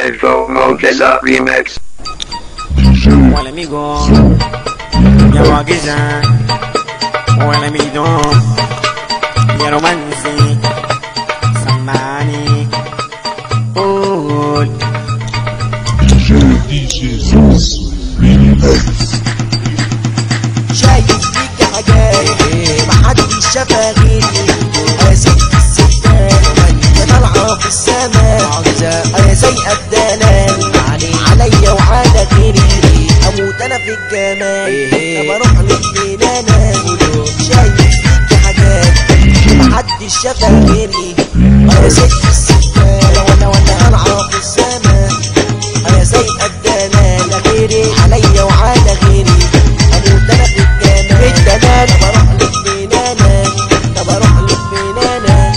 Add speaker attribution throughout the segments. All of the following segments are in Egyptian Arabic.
Speaker 1: Mevo Mojella Remix.
Speaker 2: Hola amigo, ya معجزة ولا ميدون يا رومانسي سمعني قول
Speaker 3: شايف فيك حاجات محدش شافها غيري يا ست الستات وانت طالعة في السماء يا زي الدلال عليا وعلى غيري اموت انا في الجمال طب اروح لفين انا شايف فيك حاجات محدش شافها غيري يا ست الستات وانا وانا طالعة في السماء يا زي الدلال غيري عليا وعلى غيري اموت انا في الجمال الجمال طب اروح لفين انا طب اروح لفين انا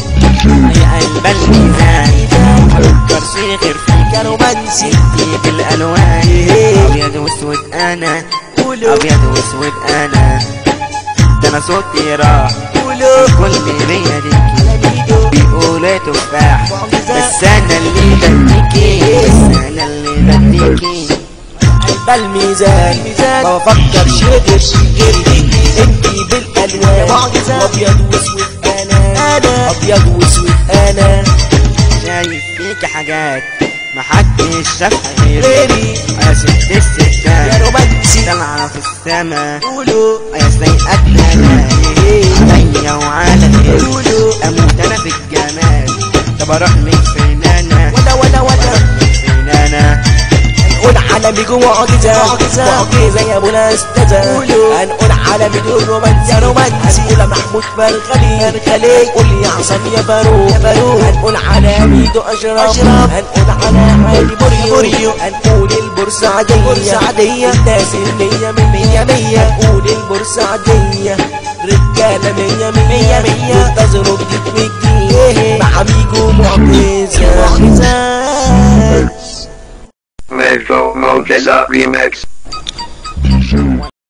Speaker 2: يا قلب الميزان فكر شي غير فيك
Speaker 3: يا رومانسي
Speaker 2: فيك الالوان ابيض واسود انا
Speaker 3: قولوا
Speaker 2: ابيض واسود انا ده انا صوتي راح
Speaker 3: قولوا
Speaker 2: كل بيا ديكي
Speaker 3: لميدو
Speaker 2: بيقولوا تفاح
Speaker 3: معجزة.
Speaker 2: بس انا اللي بديكي بس انا اللي بديكي
Speaker 3: قلب الميزان ما بفكرش غير غيري انتي بالالوان وابيض واسود انا انا ابيض واسود انا
Speaker 2: شايف فيك حاجات محدش شافها غيري
Speaker 3: غيري
Speaker 2: يا ست
Speaker 3: يا
Speaker 2: الستات
Speaker 3: رومانسي
Speaker 2: طالعة في السما
Speaker 3: قولوا
Speaker 2: يا سيئة انا عليا وعلى غيري
Speaker 3: قولوا
Speaker 2: اموت انا في الجمال طب اروح لك فين انا
Speaker 3: ولا ولا ولا
Speaker 2: فين انا
Speaker 3: هنقول عالمي جوه معجزة معجزة يا ابو الاستاذة هنقول عالمي جوه رومانسي يا رومانسي هنقول محمود فرغلي فرغلي قول يا عصام يا فاروق يا فاروق هنقول على ميدو اشرف اشرف هنقول على علي بوريو هنقول البورسعيدية البورسعيدية الناس المية من مية مية هنقول البورسعيدية رجالة مية مية مية ينتظروا جديد من جديد مع ميجو معجزة معجزة
Speaker 1: Mevo Mojella Remix.